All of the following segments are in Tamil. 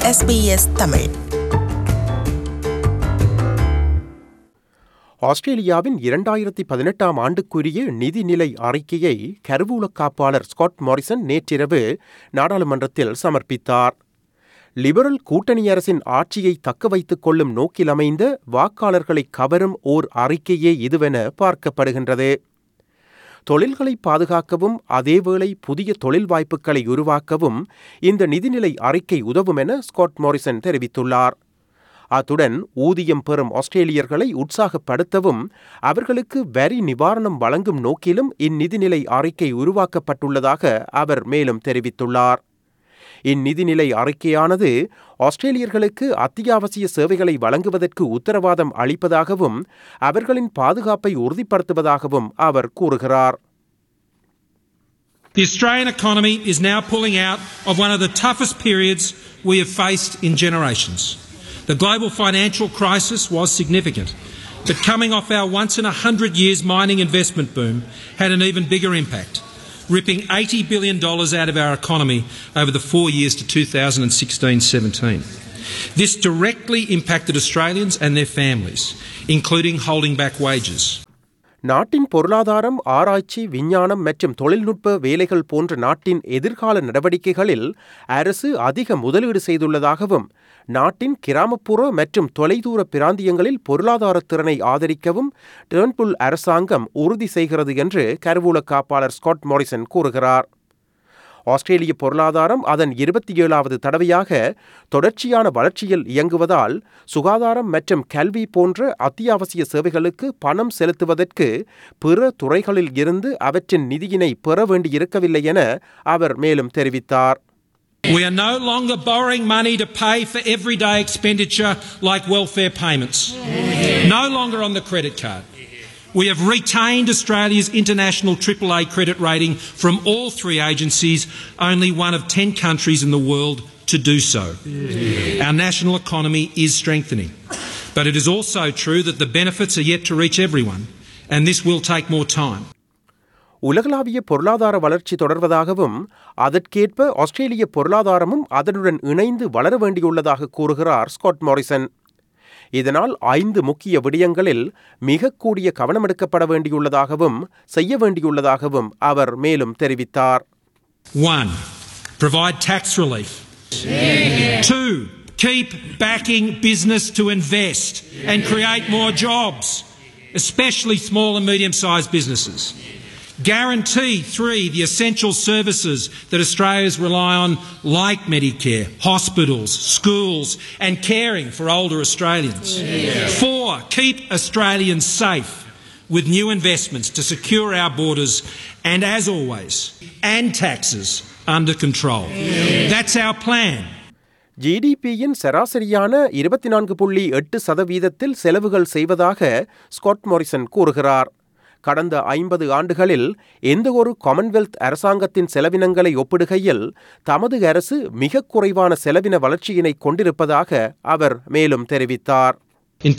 SBS தமிழ் ஆஸ்திரேலியாவின் இரண்டாயிரத்தி பதினெட்டாம் ஆண்டுக்குரிய நிதிநிலை அறிக்கையை கருவூல காப்பாளர் ஸ்காட் மாரிசன் நேற்றிரவு நாடாளுமன்றத்தில் சமர்ப்பித்தார் லிபரல் கூட்டணி அரசின் ஆட்சியை தக்க வைத்துக் கொள்ளும் நோக்கில் அமைந்த வாக்காளர்களை கவரும் ஓர் அறிக்கையே இதுவென பார்க்கப்படுகின்றது தொழில்களை பாதுகாக்கவும் அதேவேளை புதிய தொழில் வாய்ப்புகளை உருவாக்கவும் இந்த நிதிநிலை அறிக்கை உதவும் என ஸ்காட் மாரிசன் தெரிவித்துள்ளார் அத்துடன் ஊதியம் பெறும் ஆஸ்திரேலியர்களை உற்சாகப்படுத்தவும் அவர்களுக்கு வரி நிவாரணம் வழங்கும் நோக்கிலும் இந்நிதிநிலை அறிக்கை உருவாக்கப்பட்டுள்ளதாக அவர் மேலும் தெரிவித்துள்ளார் இந்நிதிநிலை அறிக்கையானது ஆஸ்திரேலியர்களுக்கு அத்தியாவசிய சேவைகளை வழங்குவதற்கு உத்தரவாதம் அளிப்பதாகவும் அவர்களின் பாதுகாப்பை உறுதிப்படுத்துவதாகவும் அவர் கூறுகிறார் The Australian economy is now pulling out of one of the toughest periods we have faced in generations. The global financial crisis was significant, but coming off our once in a hundred years mining investment boom had an even bigger impact, ripping $80 billion out of our economy over the four years to 2016-17. This directly impacted Australians and their families, including holding back wages. நாட்டின் பொருளாதாரம் ஆராய்ச்சி விஞ்ஞானம் மற்றும் தொழில்நுட்ப வேலைகள் போன்ற நாட்டின் எதிர்கால நடவடிக்கைகளில் அரசு அதிக முதலீடு செய்துள்ளதாகவும் நாட்டின் கிராமப்புற மற்றும் தொலைதூர பிராந்தியங்களில் பொருளாதார திறனை ஆதரிக்கவும் டேர்ன்புல் அரசாங்கம் உறுதி செய்கிறது என்று கருவூல காப்பாளர் ஸ்காட் மாரிசன் கூறுகிறார் ஆஸ்திரேலிய பொருளாதாரம் அதன் இருபத்தி ஏழாவது தடவையாக தொடர்ச்சியான வளர்ச்சியில் இயங்குவதால் சுகாதாரம் மற்றும் கல்வி போன்ற அத்தியாவசிய சேவைகளுக்கு பணம் செலுத்துவதற்கு பிற துறைகளில் இருந்து அவற்றின் நிதியினை பெற வேண்டியிருக்கவில்லை என அவர் மேலும் தெரிவித்தார் We are no longer borrowing money to pay for everyday expenditure like welfare payments. No longer on the credit card. We have retained Australia's international AAA credit rating from all three agencies, only one of 10 countries in the world to do so. Our national economy is strengthening. But it is also true that the benefits are yet to reach everyone, and this will take more time. உலகளாவிய பொருளாதார வளர்ச்சி தொடர்வதாகவும் அதற்கேற்ப ஆஸ்திரேலிய பொருளாதாரமும் அதனுடன் இணைந்து வளர வேண்டியுள்ளதாக கூறுகிறார் ஸ்காட் மாரிசன் இதனால் ஐந்து முக்கிய விடயங்களில் மிக கூடிய கவனம் எடுக்கப்பட வேண்டியுள்ளதாகவும் செய்ய வேண்டியுள்ளதாகவும் அவர் மேலும் தெரிவித்தார் One, provide tax relief. Two, keep backing business to invest and create more jobs, especially small and medium sized businesses. Guarantee, three, the essential services that Australians rely on, like Medicare, hospitals, schools, and caring for older Australians. Four, keep Australians safe with new investments to secure our borders and, as always, and taxes under control. That's our plan. ஜிடிபியின் சராசரியான இருபத்தி நான்கு புள்ளி எட்டு சதவீதத்தில் செலவுகள் செய்வதாக ஸ்காட் மாரிசன் கூறுகிறார் கடந்த ஐம்பது ஆண்டுகளில் எந்த ஒரு காமன்வெல்த் அரசாங்கத்தின் செலவினங்களை ஒப்பிடுகையில் தமது அரசு மிக குறைவான செலவின வளர்ச்சியினை கொண்டிருப்பதாக அவர் மேலும் தெரிவித்தார் In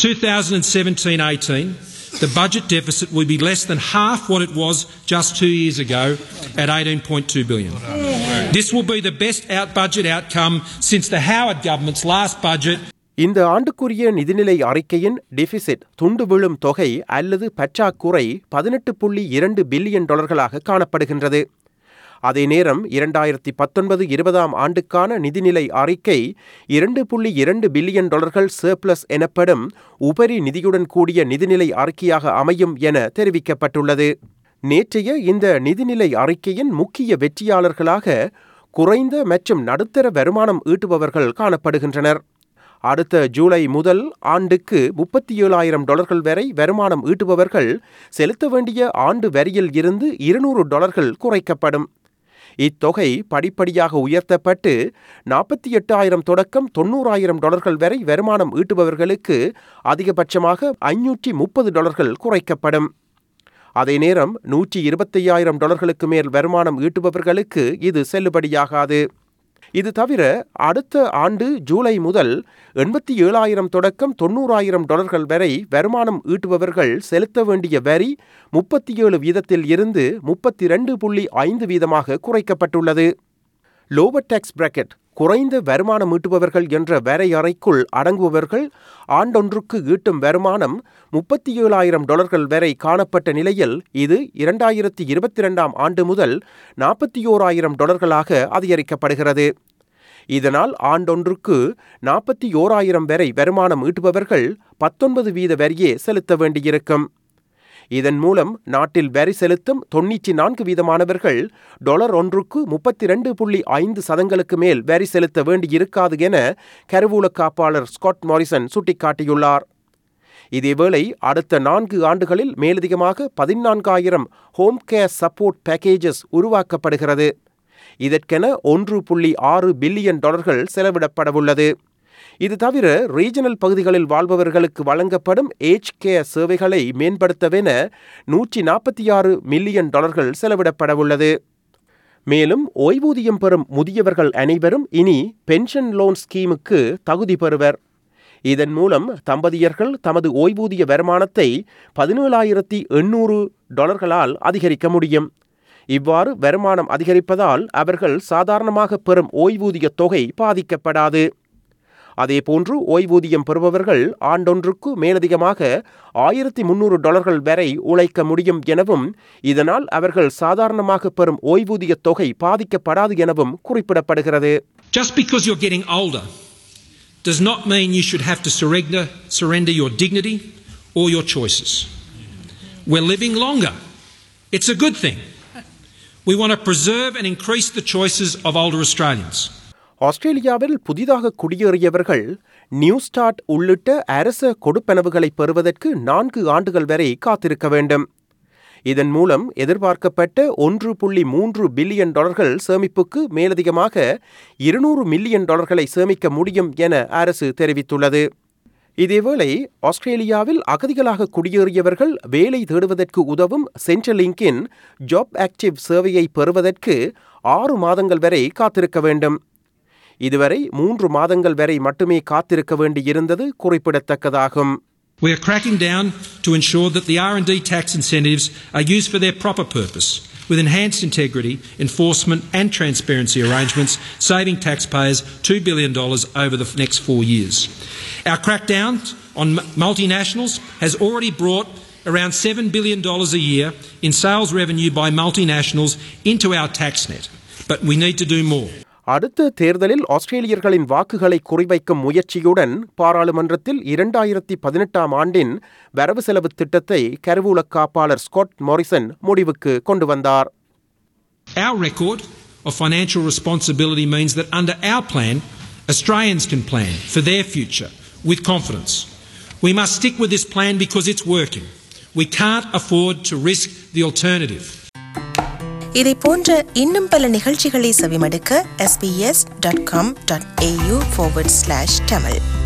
2017 18, the budget deficit will be less than half what it was just two years ago at 18.2 billion. This will be the best out budget outcome since the Howard government's last budget இந்த ஆண்டுக்குரிய நிதிநிலை அறிக்கையின் டிஃபிசிட் துண்டு விழும் தொகை அல்லது பற்றாக்குறை பதினெட்டு புள்ளி இரண்டு பில்லியன் டாலர்களாக காணப்படுகின்றது அதே நேரம் இரண்டாயிரத்தி பத்தொன்பது இருபதாம் ஆண்டுக்கான நிதிநிலை அறிக்கை இரண்டு புள்ளி இரண்டு பில்லியன் டாலர்கள் சர்ப்ளஸ் எனப்படும் உபரி நிதியுடன் கூடிய நிதிநிலை அறிக்கையாக அமையும் என தெரிவிக்கப்பட்டுள்ளது நேற்றைய இந்த நிதிநிலை அறிக்கையின் முக்கிய வெற்றியாளர்களாக குறைந்த மற்றும் நடுத்தர வருமானம் ஈட்டுபவர்கள் காணப்படுகின்றனர் அடுத்த ஜூலை முதல் ஆண்டுக்கு முப்பத்தி ஏழாயிரம் டாலர்கள் வரை வருமானம் ஈட்டுபவர்கள் செலுத்த வேண்டிய ஆண்டு வரியில் இருந்து இருநூறு டாலர்கள் குறைக்கப்படும் இத்தொகை படிப்படியாக உயர்த்தப்பட்டு நாற்பத்தி எட்டாயிரம் தொடக்கம் தொண்ணூறாயிரம் டாலர்கள் வரை வருமானம் ஈட்டுபவர்களுக்கு அதிகபட்சமாக ஐநூற்றி முப்பது டாலர்கள் குறைக்கப்படும் அதே நேரம் நூற்றி இருபத்தையாயிரம் டாலர்களுக்கு மேல் வருமானம் ஈட்டுபவர்களுக்கு இது செல்லுபடியாகாது இது தவிர அடுத்த ஆண்டு ஜூலை முதல் எண்பத்தி ஏழாயிரம் தொடக்கம் தொண்ணூறாயிரம் டாலர்கள் வரை வருமானம் ஈட்டுபவர்கள் செலுத்த வேண்டிய வரி முப்பத்தி ஏழு வீதத்தில் இருந்து முப்பத்தி ரெண்டு புள்ளி ஐந்து வீதமாக குறைக்கப்பட்டுள்ளது லோவர் டேக்ஸ் பிராக்கெட் குறைந்த வருமானம் ஈட்டுபவர்கள் என்ற வரையறைக்குள் அடங்குபவர்கள் ஆண்டொன்றுக்கு ஈட்டும் வருமானம் முப்பத்தி ஏழாயிரம் டாலர்கள் வரை காணப்பட்ட நிலையில் இது இரண்டாயிரத்தி இருபத்தி இரண்டாம் ஆண்டு முதல் நாற்பத்தி ஓராயிரம் டாலர்களாக அதிகரிக்கப்படுகிறது இதனால் ஆண்டொன்றுக்கு நாற்பத்தி ஓராயிரம் வரை வருமானம் ஈட்டுபவர்கள் பத்தொன்பது வீத வரியே செலுத்த வேண்டியிருக்கும் இதன் மூலம் நாட்டில் வரி செலுத்தும் தொன்னூற்றி நான்கு வீதமானவர்கள் டாலர் ஒன்றுக்கு முப்பத்தி ரெண்டு புள்ளி ஐந்து சதங்களுக்கு மேல் வரி செலுத்த வேண்டியிருக்காது என கருவூல காப்பாளர் ஸ்காட் மாரிசன் சுட்டிக்காட்டியுள்ளார் இதேவேளை அடுத்த நான்கு ஆண்டுகளில் மேலதிகமாக பதினான்காயிரம் ஹோம் கேர் சப்போர்ட் பேக்கேஜஸ் உருவாக்கப்படுகிறது இதற்கென ஒன்று புள்ளி ஆறு பில்லியன் டாலர்கள் செலவிடப்படவுள்ளது இது தவிர ரீஜனல் பகுதிகளில் வாழ்பவர்களுக்கு வழங்கப்படும் ஏஜ் கேர் சேவைகளை மேம்படுத்தவென நூற்றி நாற்பத்தி ஆறு மில்லியன் டாலர்கள் செலவிடப்படவுள்ளது மேலும் ஓய்வூதியம் பெறும் முதியவர்கள் அனைவரும் இனி பென்ஷன் லோன் ஸ்கீமுக்கு தகுதி பெறுவர் இதன் மூலம் தம்பதியர்கள் தமது ஓய்வூதிய வருமானத்தை பதினேழாயிரத்தி எண்ணூறு டாலர்களால் அதிகரிக்க முடியும் இவ்வாறு வருமானம் அதிகரிப்பதால் அவர்கள் சாதாரணமாக பெறும் ஓய்வூதிய தொகை பாதிக்கப்படாது அதேபோன்று ஓய்வூதியம் பெறுபவர்கள் ஆண்டொன்றுக்கு மேலதிகமாக ஆயிரத்தி முன்னூறு டாலர்கள் வரை உழைக்க முடியும் எனவும் இதனால் அவர்கள் சாதாரணமாக பெறும் ஓய்வூதிய தொகை பாதிக்கப்படாது எனவும் குறிப்பிடப்படுகிறது Just because you're getting older does not mean you should have to surrender, surrender your dignity or your choices. We're living longer. It's a good thing. We want to preserve and increase the choices of older Australians. ஆஸ்திரேலியாவில் புதிதாக குடியேறியவர்கள் நியூ ஸ்டார்ட் உள்ளிட்ட அரச கொடுப்பனவுகளை பெறுவதற்கு நான்கு ஆண்டுகள் வரை காத்திருக்க வேண்டும் இதன் மூலம் எதிர்பார்க்கப்பட்ட ஒன்று புள்ளி மூன்று பில்லியன் டாலர்கள் சேமிப்புக்கு மேலதிகமாக இருநூறு மில்லியன் டாலர்களை சேமிக்க முடியும் என அரசு தெரிவித்துள்ளது இதேவேளை ஆஸ்திரேலியாவில் அகதிகளாக குடியேறியவர்கள் வேலை தேடுவதற்கு உதவும் சென்ட்ரலிங்கின் ஜாப் ஆக்டிவ் சேவையை பெறுவதற்கு ஆறு மாதங்கள் வரை காத்திருக்க வேண்டும் இதுவரை மூன்று மாதங்கள் வரை மட்டுமே காத்திருக்க வேண்டியிருந்தது குறிப்பிடத்தக்கதாகும் We are cracking down to ensure that the R&D tax incentives are used for their proper purpose, with enhanced integrity, enforcement and transparency arrangements, saving taxpayers $2 billion over the next four years. Our crackdown on m- multinationals has already brought around $7 billion a year in sales revenue by multinationals into our tax net, but we need to do more. அடுத்த தேர்தலில் ஆஸ்திரேலியர்களின் வாக்குகளை குறிவைக்கும் முயற்சியுடன் பாராளுமன்றத்தில் இரண்டாயிரத்தி பதினெட்டாம் ஆண்டின் வரவு செலவு திட்டத்தை கருவூல காப்பாளர் ஸ்காட் மாரிசன் முடிவுக்கு கொண்டு வந்தார் Our record of financial responsibility means that under our plan, Australians can plan for their future with confidence. We must stick with this plan because it's working. We can't afford to risk the alternative. இதை போன்ற இன்னும் பல நிகழ்ச்சிகளை செவிமடுக்க sbs.com.au forward slash tamil